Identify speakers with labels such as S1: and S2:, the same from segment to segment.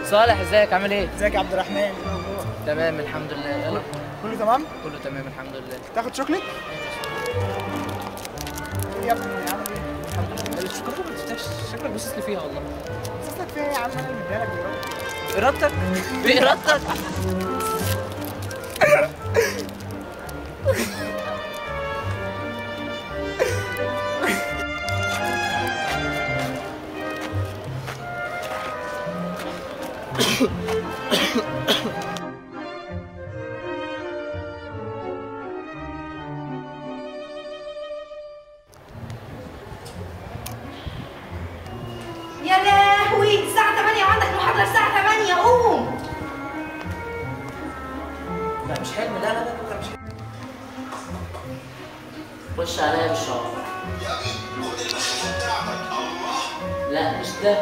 S1: صالح ازيك عامل ايه؟
S2: ازيك يا عبد الرحمن ايه الاخبار
S1: تمام الحمد لله يلا
S2: كله تمام
S1: كله تمام الحمد لله
S2: تاخد شوكليت إيه يا ابني عامل ايه
S1: الحمد لله الشوكولاته ما تفتحش شكلك باصص لي فيها والله
S2: حسستك فيها إيه يا عم انا اللي مديها لك دلوقتي
S1: ارادتك بارادتك
S3: يا لهوي الساعة 8 وعندك محاضرة الساعة 8 قوم
S1: لا مش حلم لا لا لا بكره مش حلم خش عليا بالشعر لا مش ده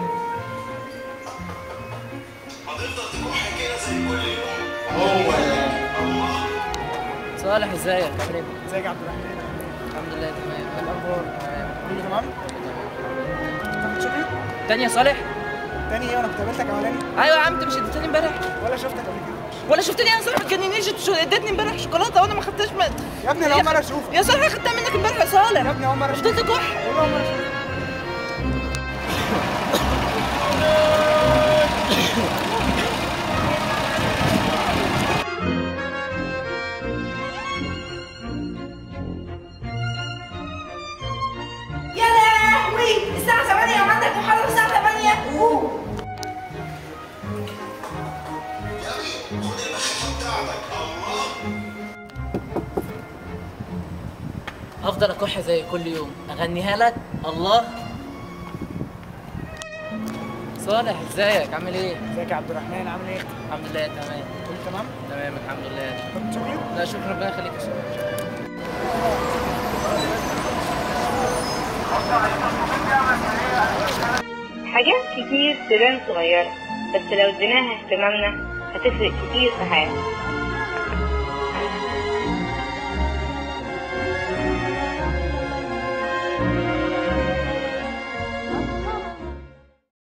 S1: هو ده صالح ازيك عامل ايه؟
S2: ازيك يا عبد الرحمن
S1: الحمد لله تمام
S2: ايه الاخبار
S1: تمام
S2: كله تمام تاخد شوكليت
S1: تاني يا صالح
S2: تاني ايه وانا كنت قابلتك اولاني
S1: ايوه يا عم انت مش اديتني امبارح
S2: ولا شفتك قبل كده
S1: ولا شفتني يا صالح ما تجننيش انت شو- اديتني امبارح شوكولاته وانا ما خدتهاش من
S2: يا ابني انا اول مره اشوفك
S1: يا صالح خدتها منك امبارح يا صالح
S2: يا ابني اول مره اشوفك
S1: فضلت كح
S2: والله اول مره اشوفك
S3: يا لهوي الساعة 8 وعندك محاضرة الساعة 8 قوم
S1: هفضل اكح زي كل يوم اغنيها لك الله صالح ازيك عامل ايه
S2: ازيك يا عبد الرحمن عامل ايه
S1: الحمد لله تمام
S2: كله تمام
S1: تمام الحمد لله
S2: تاخد شوكليت
S1: لا شكرا ربنا يخليك يا صالح
S4: حاجات كتير تبان صغيرة بس لو اديناها اهتمامنا هتفرق كتير في حياتنا